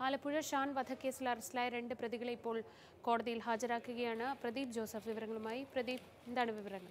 ആലപ്പുഴ ഷാൻ വധക്കേസിൽ അറസ്റ്റിലായ രണ്ട് പ്രതികളെ ഇപ്പോൾ കോടതിയിൽ ഹാജരാക്കുകയാണ് പ്രദീപ് ജോസഫ് വിവരങ്ങളുമായി പ്രദീപ് എന്താണ് വിവരങ്ങൾ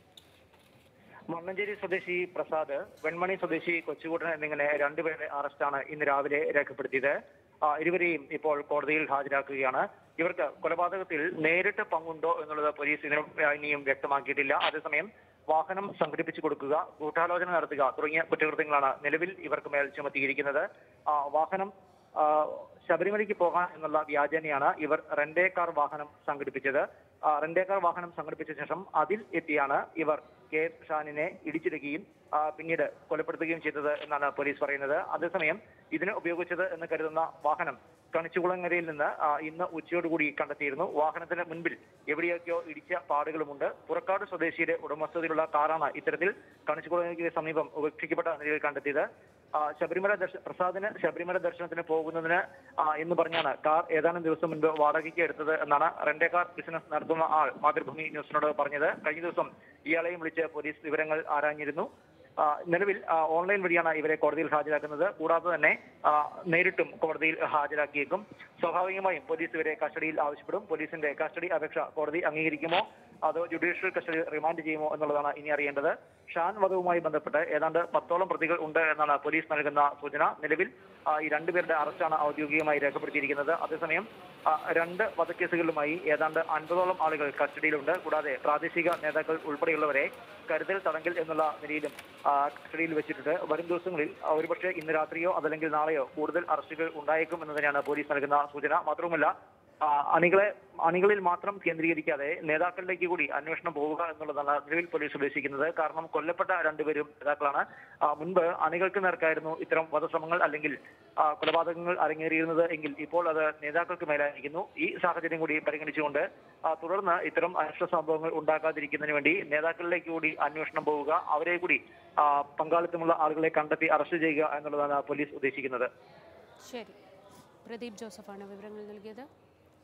മണ്ണഞ്ചേരി സ്വദേശി പ്രസാദ് വെൺമണി സ്വദേശി കൊച്ചുകൂട്ടൻ എന്നിങ്ങനെ രണ്ടുപേരുടെ അറസ്റ്റാണ് ഇന്ന് രാവിലെ രേഖപ്പെടുത്തിയത് ആ, ഇരുവരെയും ഇപ്പോൾ കോടതിയിൽ ഹാജരാക്കുകയാണ് ഇവർക്ക് കൊലപാതകത്തിൽ നേരിട്ട് പങ്കുണ്ടോ എന്നുള്ളത് പോലീസ് ഇതിനും ഇനിയും വ്യക്തമാക്കിയിട്ടില്ല അതേസമയം വാഹനം സംഘടിപ്പിച്ചു കൊടുക്കുക ഗൂഢാലോചന നടത്തുക തുടങ്ങിയ കുറ്റകൃത്യങ്ങളാണ് നിലവിൽ ഇവർക്ക് മേൽ ചുമത്തിയിരിക്കുന്നത് ആ, വാഹനം ആ, ശബരിമലയ്ക്ക് പോകാൻ എന്നുള്ള വ്യാജേനയാണ് ഇവർ റെന്റേ കാർ വാഹനം സംഘടിപ്പിച്ചത് ആ, റെന്റേ കാർ വാഹനം സംഘടിപ്പിച്ച ശേഷം അതിൽ എത്തിയാണ് ഇവർ കെ എസ് ഷാനിനെ ഇടിച്ചിടുകയും ആ, പിന്നീട് കൊലപ്പെടുത്തുകയും ചെയ്തത് എന്നാണ് പോലീസ് പറയുന്നത് അതേസമയം ഇതിന് ഉപയോഗിച്ചത് എന്ന് കരുതുന്ന വാഹനം കണിച്ചുകുളങ്ങരയിൽ നിന്ന് ആ, ഇന്ന് ഉച്ചയോടുകൂടി കണ്ടെത്തിയിരുന്നു വാഹനത്തിന് മുൻപിൽ എവിടെയൊക്കെയോ ഇടിച്ച പാടുകളുമുണ്ട് പുറക്കാട് സ്വദേശിയുടെ ഉടമസ്ഥതയിലുള്ള കാറാണ് ഇത്തരത്തിൽ കണിച്ചുകുളങ്ങരയ്ക്ക് സമീപം ഉപേക്ഷിക്കപ്പെട്ട നിലയിൽ കണ്ടെത്തിയത് ആ, ശബരിമല ദർശ പ്രസാദിന് ശബരിമല ദർശനത്തിന് പോകുന്നതിന് ആ, എന്ന് പറഞ്ഞാണ് കാർ ഏതാനും ദിവസം മുൻപ് വാടകയ്ക്ക് എടുത്തത് എന്നാണ് റെന്റേ കാർ ബിസിനസ് നടത്തുന്ന ആൾ മാതൃഭൂമി ന്യൂസിനോട് പറഞ്ഞത് കഴിഞ്ഞ ദിവസം ഇയാളെയും വിളിച്ച് പോലീസ് വിവരങ്ങൾ ആരാഞ്ഞിരുന്നു ആ, നിലവിൽ ആ, ഓൺലൈൻ വഴിയാണ് ഇവരെ കോടതിയിൽ ഹാജരാക്കുന്നത് കൂടാതെ തന്നെ ആ, നേരിട്ടും കോടതിയിൽ ഹാജരാക്കിയേക്കും സ്വാഭാവികമായും പോലീസ് ഇവരെ കസ്റ്റഡിയിൽ ആവശ്യപ്പെടും പോലീസിന്റെ കസ്റ്റഡി അപേക്ഷ കോടതി അംഗീകരിക്കുമോ അതോ ജുഡീഷ്യൽ കസ്റ്റഡി റിമാൻഡ് ചെയ്യുമോ എന്നുള്ളതാണ് ഇനി അറിയേണ്ടത് ഷാൻ വധവുമായി ബന്ധപ്പെട്ട് ഏതാണ്ട് പത്തോളം പ്രതികൾ ഉണ്ട് എന്നാണ് പോലീസ് നൽകുന്ന സൂചന നിലവിൽ ആ, ഈ രണ്ടുപേരുടെ അറസ്റ്റാണ് ഔദ്യോഗികമായി രേഖപ്പെടുത്തിയിരിക്കുന്നത് അതേസമയം ആ, രണ്ട് വധക്കേസുകളിലുമായി ഏതാണ്ട് അൻപതോളം ആളുകൾ കസ്റ്റഡിയിലുണ്ട് കൂടാതെ പ്രാദേശിക നേതാക്കൾ ഉൾപ്പെടെയുള്ളവരെ കരുതൽ തടങ്കൽ എന്നുള്ള നിലയിലും ആ, കസ്റ്റഡിയിൽ വെച്ചിട്ടുണ്ട് വരും ദിവസങ്ങളിൽ ആ, ഒരുപക്ഷെ ഇന്ന് രാത്രിയോ അതല്ലെങ്കിൽ നാളെയോ കൂടുതൽ അറസ്റ്റുകൾ ഉണ്ടായേക്കും എന്ന് തന്നെയാണ് പോലീസ് നൽകുന്ന സൂചന മാത്രവുമല്ല ആ, അണികളെ അണികളിൽ മാത്രം കേന്ദ്രീകരിക്കാതെ നേതാക്കളിലേക്ക് കൂടി അന്വേഷണം പോവുക എന്നുള്ളതാണ് നിലവിൽ പോലീസ് ഉദ്ദേശിക്കുന്നത് കാരണം കൊല്ലപ്പെട്ട രണ്ടുപേരും നേതാക്കളാണ് ആ, മുൻപ് അണികൾക്ക് നേർക്കായിരുന്നു ഇത്തരം വധശ്രമങ്ങൾ അല്ലെങ്കിൽ ആ, കൊലപാതകങ്ങൾ അരങ്ങേറിയിരുന്നത് എങ്കിൽ ഇപ്പോൾ അത് നേതാക്കൾക്ക് മേലായിരിക്കുന്നു ഈ സാഹചര്യം കൂടി പരിഗണിച്ചുകൊണ്ട് ആ, തുടർന്ന് ഇത്തരം അനിഷ്ട സംഭവങ്ങൾ ഉണ്ടാക്കാതിരിക്കുന്നതിന് വേണ്ടി നേതാക്കളിലേക്ക് കൂടി അന്വേഷണം പോവുക അവരെ കൂടി ആ, പങ്കാളിത്തമുള്ള ആളുകളെ കണ്ടെത്തി അറസ്റ്റ് ചെയ്യുക എന്നുള്ളതാണ് പോലീസ് ഉദ്ദേശിക്കുന്നത് ശരി പ്രദീപ് ജോസഫാണ് വിവരങ്ങൾ നൽകിയത്